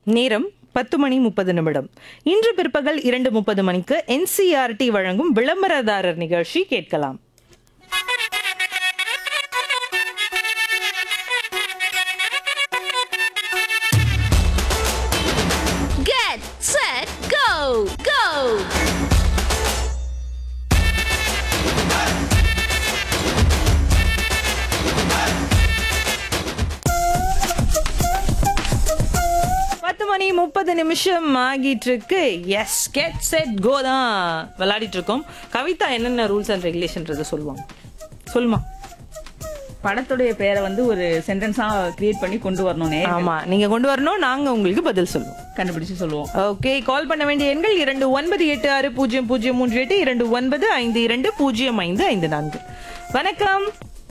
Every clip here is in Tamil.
நேரம் பத்து மணி முப்பது நிமிடம் இன்று பிற்பகல் இரண்டு முப்பது மணிக்கு என்சிஆர்டி வழங்கும் விளம்பரதாரர் நிகழ்ச்சி கேட்கலாம் Get set go go பத்து மணி முப்பது நிமிஷம் ஆகிட்டு இருக்கு எஸ் கெட் செட் கோ தான் விளையாடிட்டு இருக்கோம் கவிதா என்னென்ன ரூல்ஸ் அண்ட் ரெகுலேஷன்ன்றதை சொல்லுவாங்க சொல்லுமா படத்துடைய பேரை வந்து ஒரு சென்டென்ஸா கிரியேட் பண்ணி கொண்டு வரணும் நேயர்கள் ஆமா நீங்க கொண்டு வரணும் நாங்க உங்களுக்கு பதில் சொல்லுவோம் கண்டுபிடிச்சு சொல்லுவோம் ஓகே கால் பண்ண வேண்டிய எண்கள் இரண்டு ஒன்பது எட்டு ஆறு பூஜ்ஜியம் பூஜ்ஜியம் மூன்று எட்டு இரண்டு ஒன்பது ஐந்து இரண்டு பூஜ்ஜியம் ஐந்து ஐந்து நான்கு வணக்கம்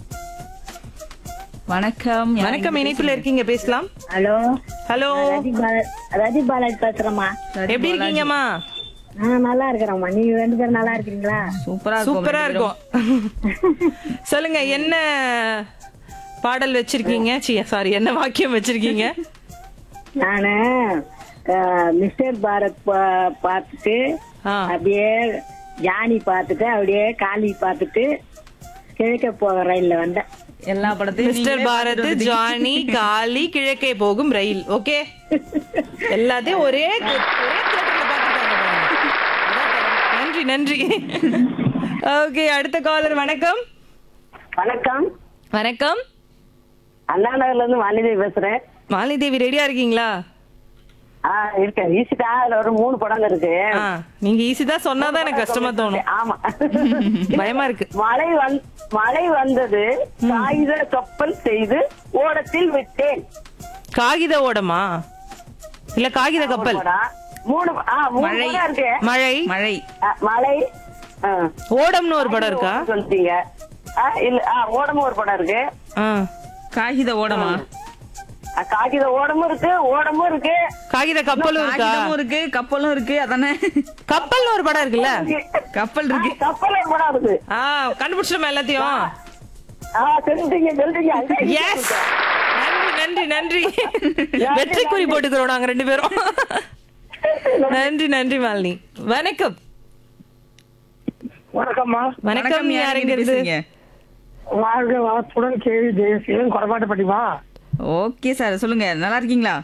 வணக்கம் யார் வணக்கம் இங்க இணைப்புல இருக்கீங்க பேசலாம் ஹலோ ஹலோ ரதி பால- ரதி பாலாஜி பேசுறேம்மா சரி, எப்படி இருக்கீங்கம்மா நான் நல்லா இருக்கிறேம்மா நீங்க ரெண்டு பேரும் நல்லா இருக்கிறீங்களா சூப்பரா இருக்கும் சூப்பரா ரெண்டு இருக்கும் சொல்லுங்க என்ன பாடல் வச்சிருக்கீங்க சாரி என்ன வாக்கியம் வச்சிருக்கீங்க நானு அஹ், மிஸ்டர் பாரத் பா- பார்த்துட்டு ஆ. அப்படியே ஜானி பார்த்துட்டு அப்படியே காளி பார்த்துட்டு கிழக்க போக ரயில்ல வந்தேன் பேரும். எல்லா படத்தையும் மிஸ்டர் நீங்களே பாரத் பார்த்துட்டு ஜானி காலி கிழக்கே போகும் ரயில் ஓகே எல்லாத்தையும் ஒரே ஒரே theatreல பார்த்துட்டாங்க பாருங்க. அதான் திறமை. நன்றி நன்றி ஓகே அடுத்த காலர் வணக்கம் வணக்கம் வணக்கம் அண்ணா நகர்ல இருந்து வாணிதேவி பேசுறேன் மாலினி தேவி ரெடியா இருக்கீங்களா ஆ இருக்கேன் ஈசிட்டா அதுல ஒரு மூணு படம் இருக்கு ஆ நீங்க ஈஸி தான் சொன்னாதான் எனக்கு கஷ்டமா தோணும் ஆமா பயமா இருக்கு மழை வந் மழை வந்தது காகித கப்பல் செய்து ஓடத்தில் விட்டேன் காகித ஓடமா இல்ல காகித கப்பல் படம். மூணு ஆ மூணு மழை. படம் இருக்கு மழை மழை ஆ, மழை ஆ. ஓடம்னு ஒரு படம் இருக்கா சொல்லிட்டீங்க ஆ, இல்ல ஆ, ஓடமும் ஒரு படம் இருக்கு ஆ காகித ஓடமா ஆ, காகித ஓடமும் இருக்கு ஓடமும் இருக்கு காகித கப்பலும் இருக்கா காகிதமும் இருக்கு கப்பலும் இருக்கு அதானே கப்பல்னு ஒரு படம் இருக்குல்ல கப்பல் இருக்கு ஆ, கப்பல் ஒரு படம் இருக்கு ஆ கண்டுபிடிச்சிட்டோமா எல்லாத்தையும் ஆ தெரிஞ்சுங்க தெரிஞ்சுங்க எஸ் நன்றி நன்றி நன்றி வெற்றி குறி போட்டுக்கிறோம் நாங்க ரெண்டு பேரும் நன்றி நன்றி மாலினி வணக்கம் வணக்கம்மா வணக்கம் யார் யார் இங்க எங்க இருந்து பேசுறீங்க வாழ்க வளத்துடன் கேள்வி தேசியம் குறைபாட்டு படிமா ஓகே சார் சொல்லுங்க நல்லா இருக்கீங்களா